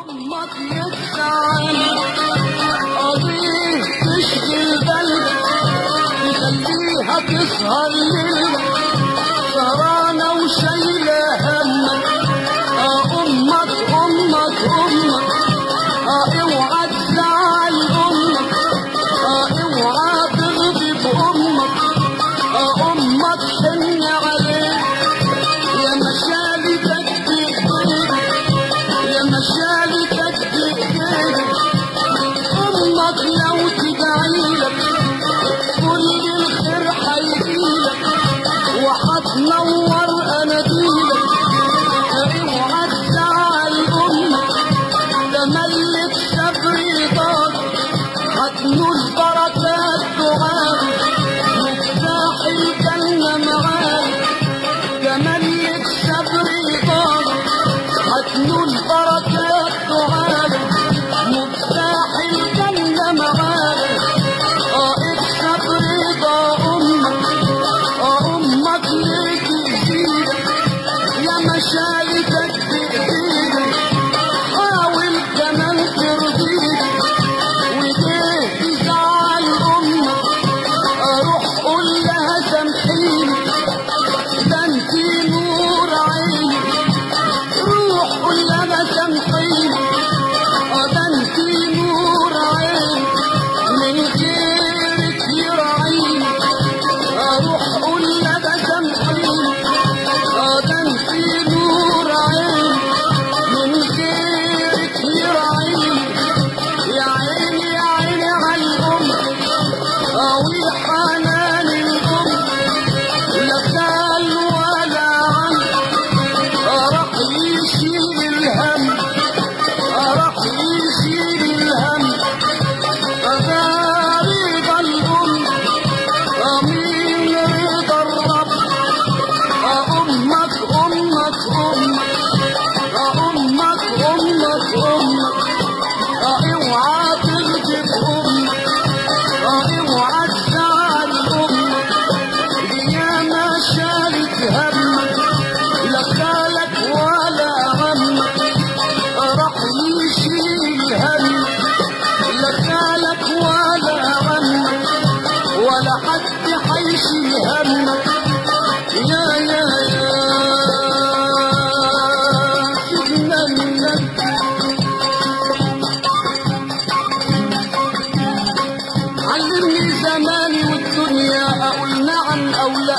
امك يسعى قضيه تشغل بالك تخليها تسهر ليلك سهرانة وشايلة همك اه امك امك امك اه اوعى تزعل امك اه اوعى تغضب امك اه امك حن عليك يا مشالتك بايديك يا مشالتك بايديك امك لو تدعيلك كل الخير هيجيلك وهتنور اناديلك اوعى تزعل امك تملك صبر رضاك هتنول بركات دعاك مفتاح الجنة معاك تملك صبر رضاك هتنول بركات دعاك مفتاح الجنة معاك اه اكسب رضا امك اه امك ليك بايدك يا مشايتك بايدك حاول كمان ترضيك وليه تزعل امك اروح قول لها سامحيني ده انتي نور عيني روح قول لها سامحيني اه ده انتي نور عيني من غيرك يراعيني اروح قول لها سامحيني اه ده انتي نور عيني من غيرك يراعيني يا عيني يا عيني على الام قوي حنان الام لا خال ولا عم راح يشيل الهم راح يشيل الهم رضا الام امين رضا الرب امك امك امك امك امك امك اوعى تغضب امك اوعى تزعل امك دي ياما شالت همك لا خالك ولا عمك راح يشيل همك لا خالك ولا عمك ولا حد حيشيل همك يا يا يا سيدنا النبي علمني زماني والدنيا اقول نعم او لا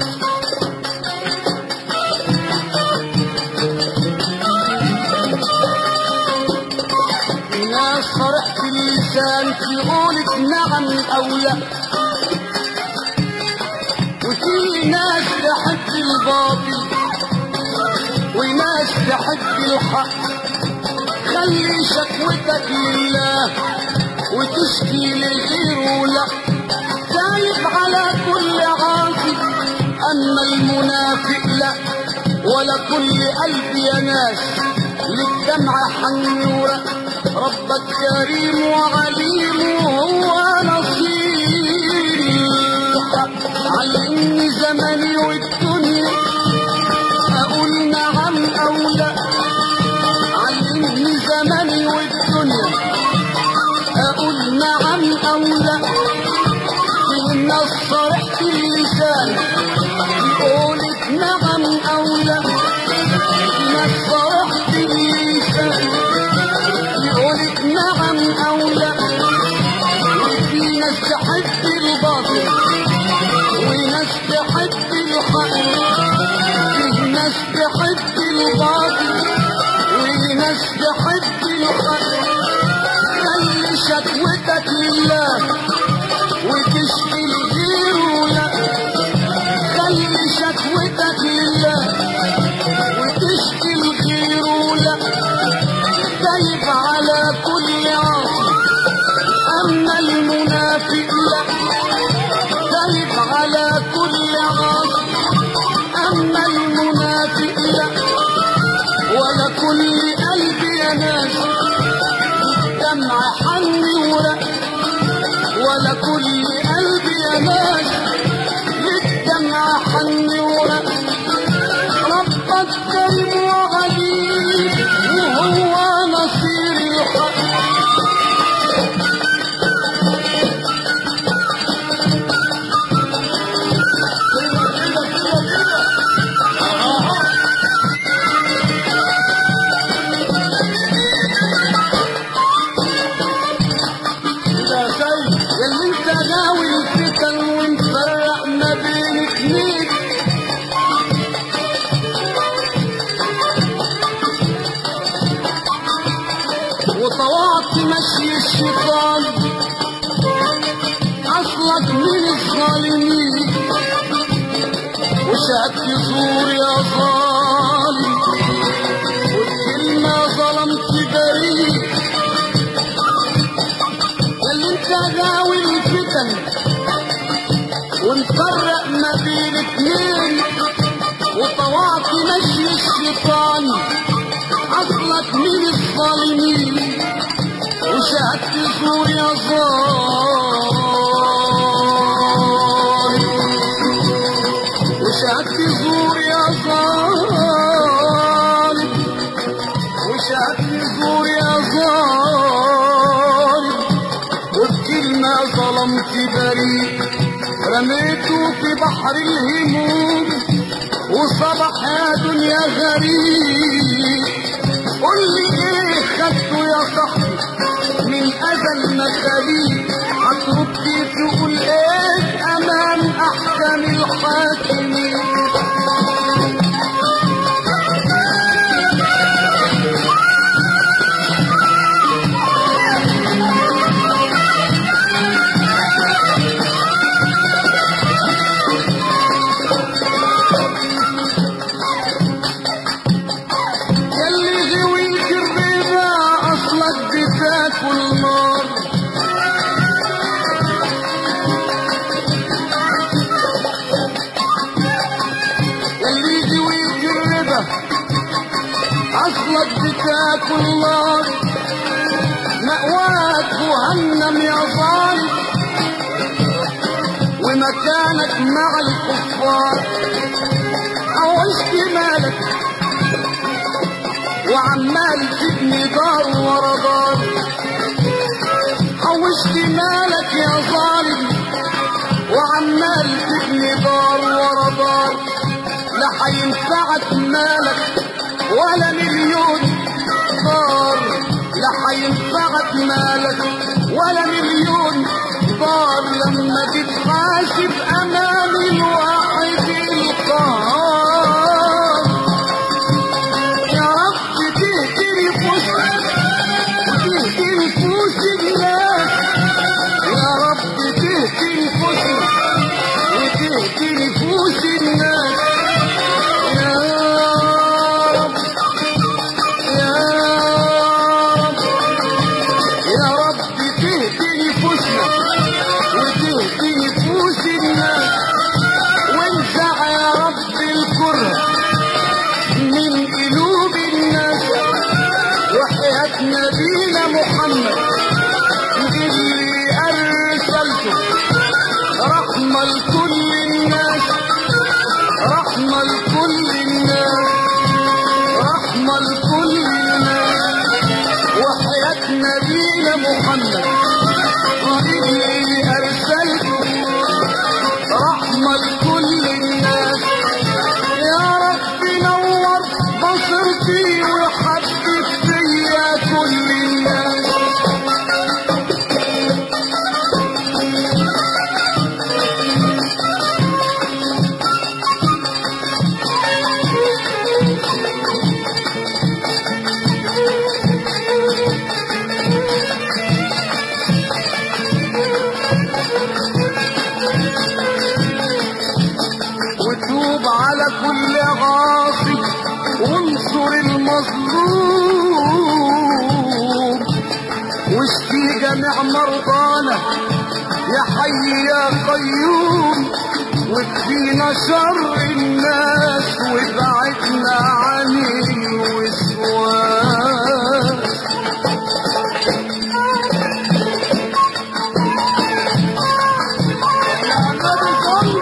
في ناس فرحت اللسان تقولك نعم او لا وفي ناس تحب الباطل وناس تحب الحق خلي شكوتك لله وتشكي لغيره لا خايف على كل عاصي اما المنافق لا ولا كل قلب يا ناس للدمع حنورة ربك كريم وعليم وهو نصير الحق علمني زمني والدنيا اقول نعم او لا علمني زمني والدنيا اقول نعم او لا في الناس صرحت اللسان يقولك نعم او لا في ناس صرحت اللسان يقولك نعم او لا وفي ناس تحب الباطل وناس تحب الحق في ناس تحب الباطل وناس تحب الحق خلي شكوتك لله وتشكي لغيره لا خلي شكوتك لله وتشكي لغيره لا خايف على كل عاصي اما المنافق لا خايف على كل عاصي اما المنافق لا ولا كل قلب يا ناس دمع حن ورق ولا كل قلب يا ناس للدمع حن ورق ربك كريم وعليم وهو نصير وطوعت مشي الشيطان اصلك من الظالمين وشهدت زور يا ظالم والكلمة ظلمت بريء اللي انت غاوي الفتن ونفرق ما بين اتنين وطوعت مشي الشيطان اصلك من الظالمين وشهدت زور يا ظالم وشهدت زور يا ظالم وشهدت زور يا ظالم وبكلمة ظلمت بريء رميته في بحر الهموم وصبح يا دنيا غريب قول لي ايه خدته يا صاحبي من ازل مخاليق هترد تقول ايه امام احكام الحاكمين يلي غويت الرضا اصلك بتاكل نار يلي غويت الرضا اصلك بتاكل نار مأواك جهنم يا ظالم ومكانك مع الكفار عوشت مالك وعمال تبني دار ورا دار حوشت مالك يا ظالم وعمال تبني دار ورا دار لا هينفعك مالك ولا مليون دار لا هينفعك مالك ولا مليون دار لما تتحاسب امام الواحد القهار يا رب تهدي نفوسنا وتهدي نفوس الناس يا رب تهدي نفوسنا وتهدي نفوس الناس يا رب يا رب يا رب تهدي نفوسنا وتهدي نفوس الناس وانزع يا رب الكره من قلوب الناس وحياة نبينا محمد اللي أرسلته رحمة لكل الناس رحمة لكل الناس رحمة لكل الناس وحياة نبينا محمد اللي أرسلته رحمة لكل الناس يا رب نور بصرتي وحبب فيا كل الناس وتوب على كل غاصب وانصر المظلوم واشفي جميع مرضانا يا حي يا قيوم واكفينا شر الناس وابعدنا عن الوسواس يا نبي صلي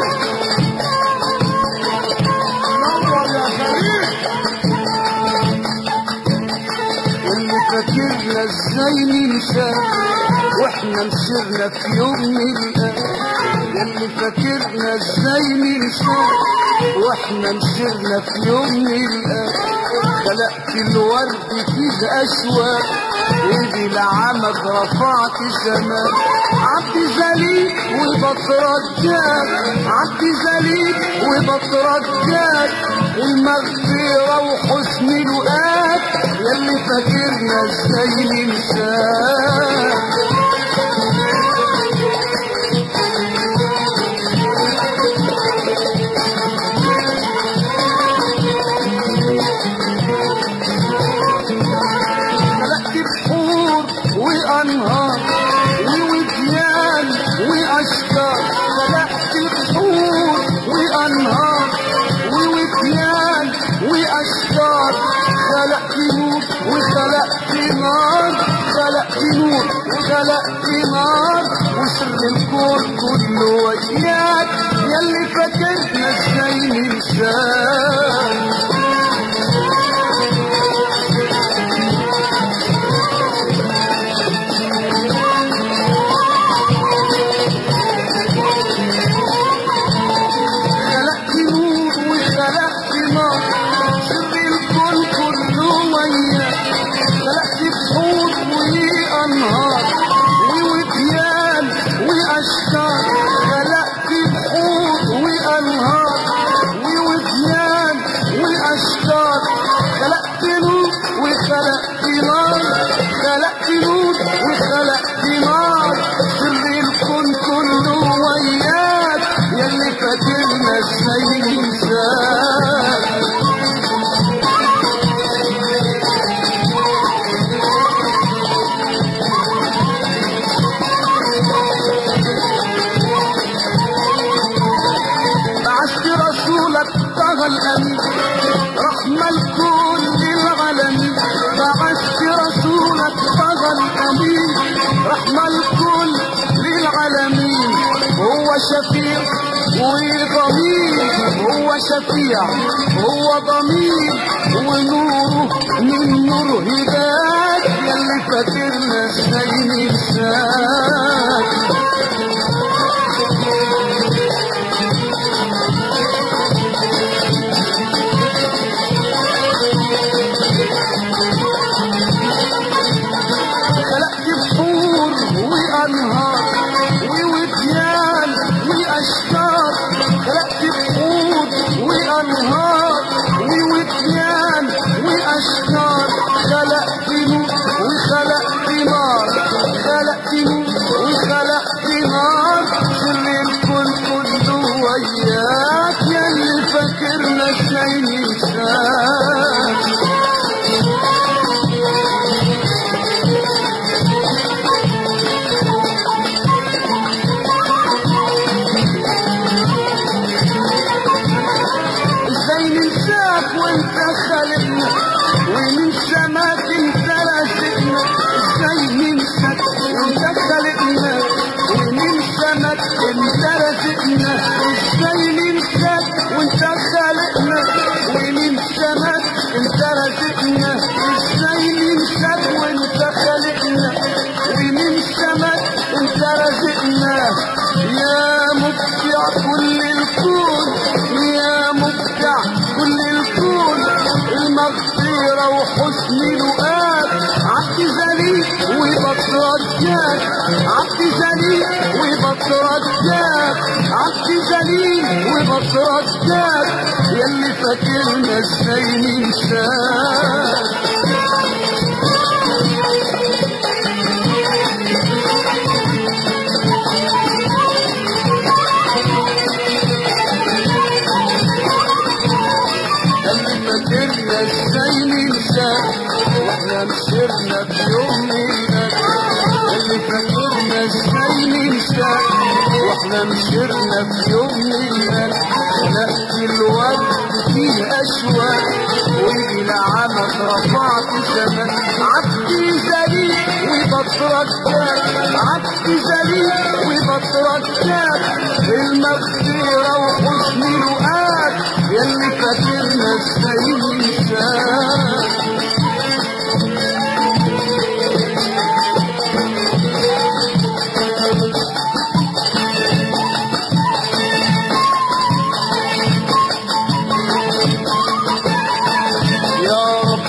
نور يا كريم اللي فاكرنا ازاي ننسى واحنا مسرنا في يوم نلقى اللي فاكرنا ازاي ننسى واحنا مسرنا في يوم نلقى خلقت الورد فيه أشواق إيدي لعمك رفعت السماء عبد ذليل وبترجاك عبد ذليل وبترجاك المغفرة وحسن لقاك يلي فاكرنا ازاي ننساك خلقت بحور وانهار ووديان واشجار خلقت بحور وانهار ووديان واشجار خلقت نور وخلقت نار خلقت نور وخلقت نار وسر الكون كله وياك يلي فاكرنا ازاي ننساك خلقت نور وخلقت نار سر الكون كله وياك خلقت بحور وانهار ووديان واشجار خلقت بحور وانهار ووديان واشجار خلقت نور وخلقت نار خلقت نور وخلقت نار سر الكون كله وياك يلي فاكرنا ازاي ننساك بعثت رسولك طه الامين رحمة لكل العالمين بعثت رسولك طه الامين رحمة لكل للعالمين هو شفيع وضمير هو شفيع هو ضمير ونوره من نور هداك يلي فاكرنا ازاي ننساك خلقت بحور وانهار ووديان واشجار خلقت بحور وانهار ووديان واشجار خلقت نور وخلقت نار خلقت نور وخلقت نار سر الكون كله وياك يلي فاكرنا ازاي ننساك ازاي ننساك وانت خالقنا ومن سماك انت رازقنا ازاي ننساك وانت خالقنا ومن سماك انت رازقنا ازاي ننساك وانت خالقنا ومن سماك انت رازقنا ازاي ننساك وانت خالقنا ومن سماك انت رازقنا يا مبدع كل الكون يا مبدع كل الكون المغفرة وحسن لقاك عبد ذليل وبترجاك عبد ذليل وبترجاك عبد ذليل وبترجاك يلي فاكرنا ازاي ننساك اللي فاكرنا ازاي ننساك واحنا مسيرنا في يوم ميلاد اللي فاكرنا ازاي ننساك واحنا مسيرنا في يوم ميلاد نقي الورد فيه اشواق وايدي لعمك رفعت زمان عبدي ذليل وبترجاك عبدي ذليل وبترجاك المغفرة وحسن لقاك يلي فاكرنا ازاي ننساك يا رب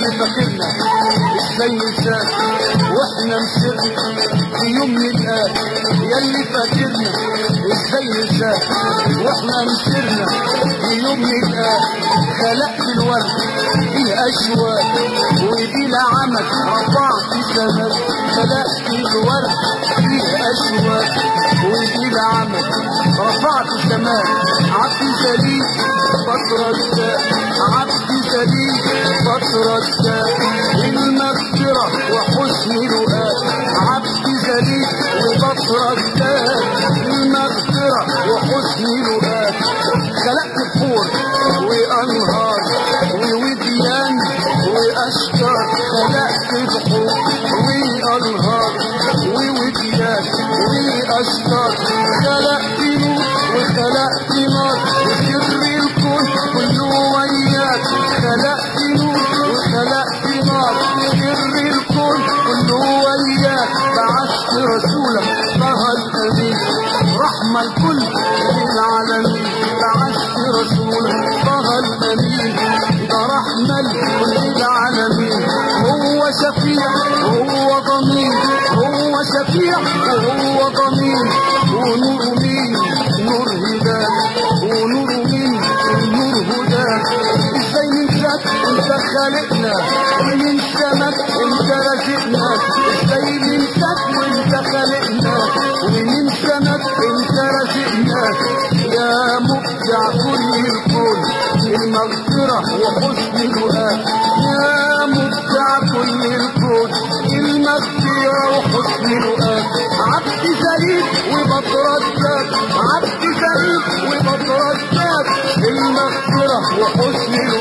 يلي فاكرنا ازاي ننساك واحنا مسرنا في يوم نلقاك يلي فاكرنا ازاي ننساك واحنا مسرنا في يوم نلقاك خلقت الورد فيه اشواق وبلا عمك رفعت سماك خلقت الورد فيه اشواق وبلا عمك رفعت سماك عبد جليل فترة عبد جليل فترة المغفرة وحسن رؤاك عبد جليل وفترة المغفرة وحسن رؤاك خلقت بحور وأنهار ووديان وأشجار خلقت بحور وأنهار ووديان وأشجار خلقت نور وخلقت نار وسر الكون كله وياك خلقت نور وخلقت نار سر الكون كله وياك بعثت رسولك طه الأمين رحمة الكل للعالمين بعثت رسولك طه الأمين ده رحمة لكل العالمين هو شفيع وهو ضمين هو شفيع وهو ضمين ونور مين نور هداك ونور مين نور هداك ازاي ننساك انت خالقنا ومن سمك انت رزقنا ازاي ننساك وانت خالقنا ومن سمك انت رزقنا يا مبدع كل الكون المغفرة وحسن دعاء يا مبدع كل الكون المغفرة وحسن دعاء عبد زليل وبطردك عبد زليل وبطردك المغفرة وحسن